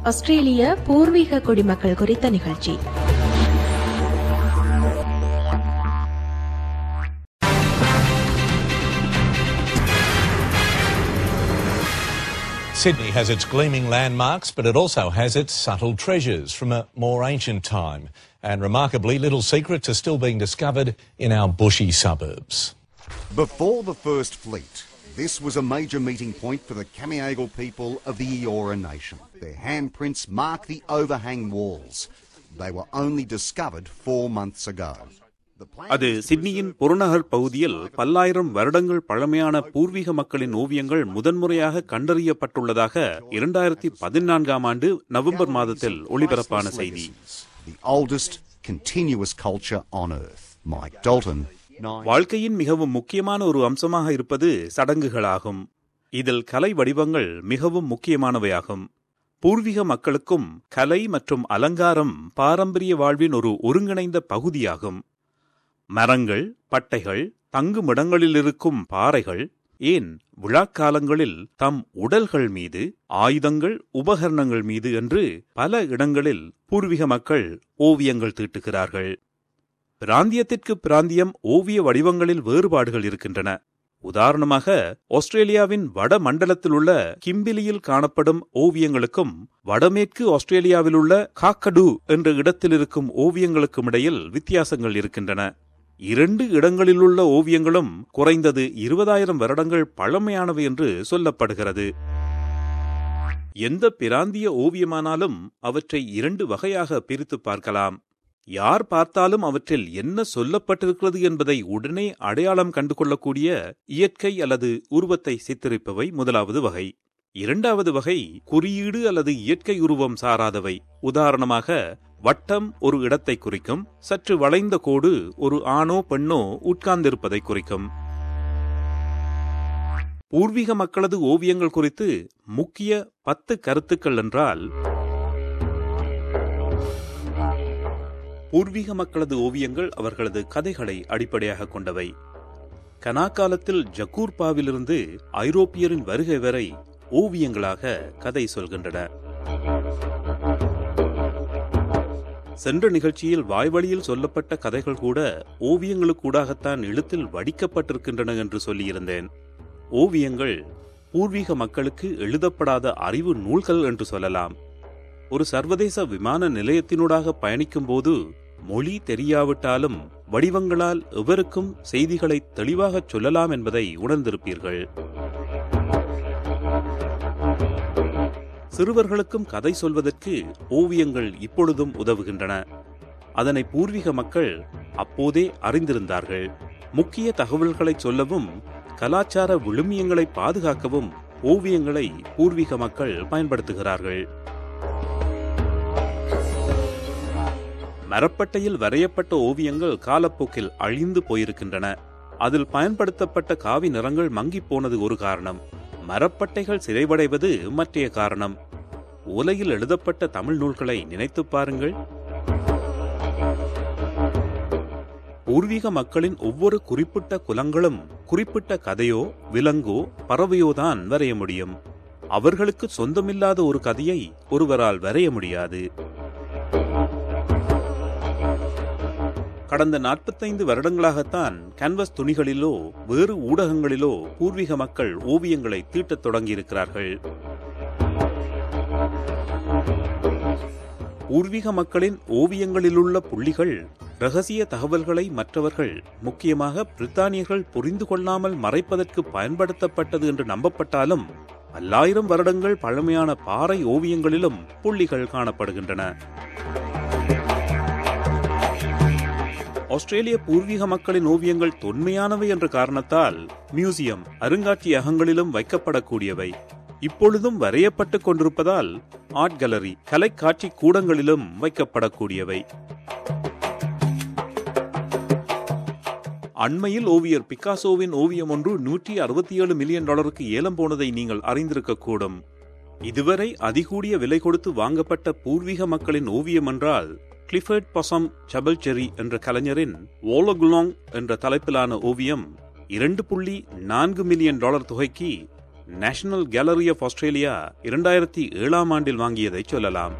ஆஸ்திரேலிய பூர்வீக குடிமக்கள் குறித்த நிகழ்ச்சி Sydney has its gleaming landmarks, but it also has its subtle treasures from a more ancient time. And remarkably, little secrets are still being discovered in our bushy suburbs. Before the First Fleet, this was a major meeting point for the Kamiagal people of the Eora Nation. Their handprints mark the overhang walls. They were only discovered four months ago. The plan அது is to சிட்னியின் புறநகர் பகுதியில் பல்லாயிரம் வருடங்கள் பழமையான பூர்வீக மக்களின் ஓவியங்கள் முதன்முறையாக கண்டறியப்பட்டுள்ளதாக இரண்டாயிரத்தி பதினான்காம் ஆண்டு நவம்பர் மாதத்தில் ஒளிபரப்பான செய்தி The oldest continuous culture on Earth. Mike Dalton, nine. வாழ்க்கையின் மிகவும் முக்கியமான ஒரு அம்சமாக இருப்பது சடங்குகளாகும் இதில் கலை வடிவங்கள் மிகவும் முக்கியமானவையாகும் பூர்வீக மக்களுக்கும் கலை மற்றும் அலங்காரம் பாரம்பரிய வாழ்வின் ஒரு ஒருங்கிணைந்த பகுதியாகும் மரங்கள் பட்டைகள் தங்குமிடங்களில் இருக்கும் பாறைகள் ஏன் விழாக்காலங்களில் தம் உடல்கள் மீது ஆயுதங்கள் உபகரணங்கள் மீது என்று பல இடங்களில் பூர்வீக மக்கள் ஓவியங்கள் தீட்டுகிறார்கள் பிராந்தியத்திற்கு பிராந்தியம் ஓவிய வடிவங்களில் வேறுபாடுகள் இருக்கின்றன உதாரணமாக ஆஸ்திரேலியாவின் வட மண்டலத்தில் உள்ள கிம்பிலியில் காணப்படும் ஓவியங்களுக்கும் வடமேற்கு ஆஸ்திரேலியாவில் உள்ள காக்கடு என்ற இடத்தில் இருக்கும் ஓவியங்களுக்கும் இடையில் வித்தியாசங்கள் இருக்கின்றன இரண்டு இடங்களிலுள்ள ஓவியங்களும் குறைந்தது இருபதாயிரம் வருடங்கள் பழமையானவை என்று சொல்லப்படுகிறது எந்த பிராந்திய ஓவியமானாலும் அவற்றை இரண்டு வகையாக பிரித்து பார்க்கலாம் யார் பார்த்தாலும் அவற்றில் என்ன சொல்லப்பட்டிருக்கிறது என்பதை உடனே அடையாளம் கண்டு கொள்ளக்கூடிய இயற்கை அல்லது உருவத்தை சித்தரிப்பவை முதலாவது வகை இரண்டாவது வகை குறியீடு அல்லது இயற்கை உருவம் சாராதவை உதாரணமாக வட்டம் ஒரு இடத்தை குறிக்கும் சற்று வளைந்த கோடு ஒரு ஆணோ பெண்ணோ உட்கார்ந்திருப்பதை குறிக்கும் பூர்வீக மக்களது ஓவியங்கள் குறித்து முக்கிய பத்து கருத்துக்கள் என்றால் பூர்வீக மக்களது ஓவியங்கள் அவர்களது கதைகளை அடிப்படையாக கொண்டவை கனாக்காலத்தில் ஜக்கூர்பாவிலிருந்து ஐரோப்பியரின் வருகை வரை ஓவியங்களாக கதை சொல்கின்றன சென்ற நிகழ்ச்சியில் வாய்வழியில் சொல்லப்பட்ட கதைகள் கூட ஓவியங்களுக்கூடாகத்தான் எழுத்தில் வடிக்கப்பட்டிருக்கின்றன என்று சொல்லியிருந்தேன் ஓவியங்கள் பூர்வீக மக்களுக்கு எழுதப்படாத அறிவு நூல்கள் என்று சொல்லலாம் ஒரு சர்வதேச விமான நிலையத்தினூடாக பயணிக்கும்போது மொழி தெரியாவிட்டாலும் வடிவங்களால் எவருக்கும் செய்திகளை தெளிவாகச் சொல்லலாம் என்பதை உணர்ந்திருப்பீர்கள் சிறுவர்களுக்கும் கதை சொல்வதற்கு ஓவியங்கள் இப்பொழுதும் உதவுகின்றன அதனை பூர்வீக மக்கள் அப்போதே அறிந்திருந்தார்கள் முக்கிய தகவல்களை சொல்லவும் கலாச்சார விழுமியங்களை பாதுகாக்கவும் ஓவியங்களை பூர்வீக மக்கள் பயன்படுத்துகிறார்கள் மரப்பட்டையில் வரையப்பட்ட ஓவியங்கள் காலப்போக்கில் அழிந்து போயிருக்கின்றன அதில் பயன்படுத்தப்பட்ட காவி நிறங்கள் மங்கிப் போனது ஒரு காரணம் மரப்பட்டைகள் சிதைவடைவது மற்றைய காரணம் உலகில் எழுதப்பட்ட தமிழ் நூல்களை நினைத்துப் பாருங்கள் பூர்வீக மக்களின் ஒவ்வொரு குறிப்பிட்ட குலங்களும் குறிப்பிட்ட கதையோ விலங்கோ பறவையோதான் வரைய முடியும் அவர்களுக்கு சொந்தமில்லாத ஒரு கதையை ஒருவரால் வரைய முடியாது கடந்த நாற்பத்தைந்து வருடங்களாகத்தான் கேன்வஸ் துணிகளிலோ வேறு ஊடகங்களிலோ பூர்வீக மக்கள் ஓவியங்களை தீட்டத் தொடங்கியிருக்கிறார்கள் பூர்வீக மக்களின் ஓவியங்களிலுள்ள புள்ளிகள் ரகசிய தகவல்களை மற்றவர்கள் முக்கியமாக பிரித்தானியர்கள் புரிந்து கொள்ளாமல் மறைப்பதற்கு பயன்படுத்தப்பட்டது என்று நம்பப்பட்டாலும் பல்லாயிரம் வருடங்கள் பழமையான பாறை ஓவியங்களிலும் புள்ளிகள் காணப்படுகின்றன ஆஸ்திரேலிய பூர்வீக மக்களின் ஓவியங்கள் தொன்மையானவை என்ற காரணத்தால் மியூசியம் அருங்காட்சியகங்களிலும் வைக்கப்படக்கூடியவை இப்பொழுதும் வரையப்பட்டுக் கொண்டிருப்பதால் ஆர்ட் கேலரி கலைக்காட்சி கூடங்களிலும் வைக்கப்படக்கூடியவை அண்மையில் ஓவியர் பிக்காசோவின் ஓவியம் ஒன்று நூற்றி அறுபத்தி ஏழு மில்லியன் டாலருக்கு ஏலம் போனதை நீங்கள் அறிந்திருக்கக்கூடும் இதுவரை அதிகூடிய விலை கொடுத்து வாங்கப்பட்ட பூர்வீக மக்களின் ஓவியம் என்றால் கிளிஃபர்ட் பசம் சபல்செரி என்ற கலைஞரின் ஓலகுலாங் என்ற தலைப்பிலான ஓவியம் இரண்டு புள்ளி நான்கு மில்லியன் டாலர் தொகைக்கு நேஷனல் கேலரி ஆஃப் ஆஸ்திரேலியா இரண்டாயிரத்தி ஏழாம் ஆண்டில் வாங்கியதை சொல்லலாம்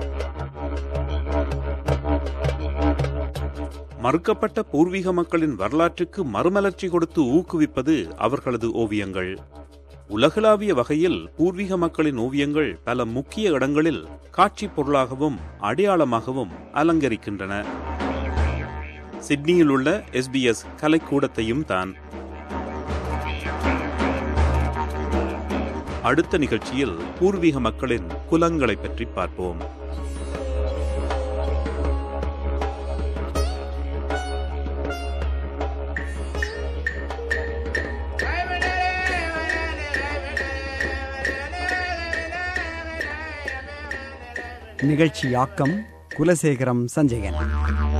மறுக்கப்பட்ட பூர்வீக மக்களின் வரலாற்றுக்கு மறுமலர்ச்சி கொடுத்து ஊக்குவிப்பது அவர்களது ஓவியங்கள் உலகளாவிய வகையில் பூர்வீக மக்களின் ஓவியங்கள் பல முக்கிய இடங்களில் காட்சி பொருளாகவும் அடையாளமாகவும் அலங்கரிக்கின்றன சிட்னியில் உள்ள எஸ்பிஎஸ் கலைக்கூடத்தையும் தான் அடுத்த நிகழ்ச்சியில் பூர்வீக மக்களின் குலங்களை பற்றி பார்ப்போம் நிகழ்ச்சியாக்கம் குலசேகரம் சஞ்சயன்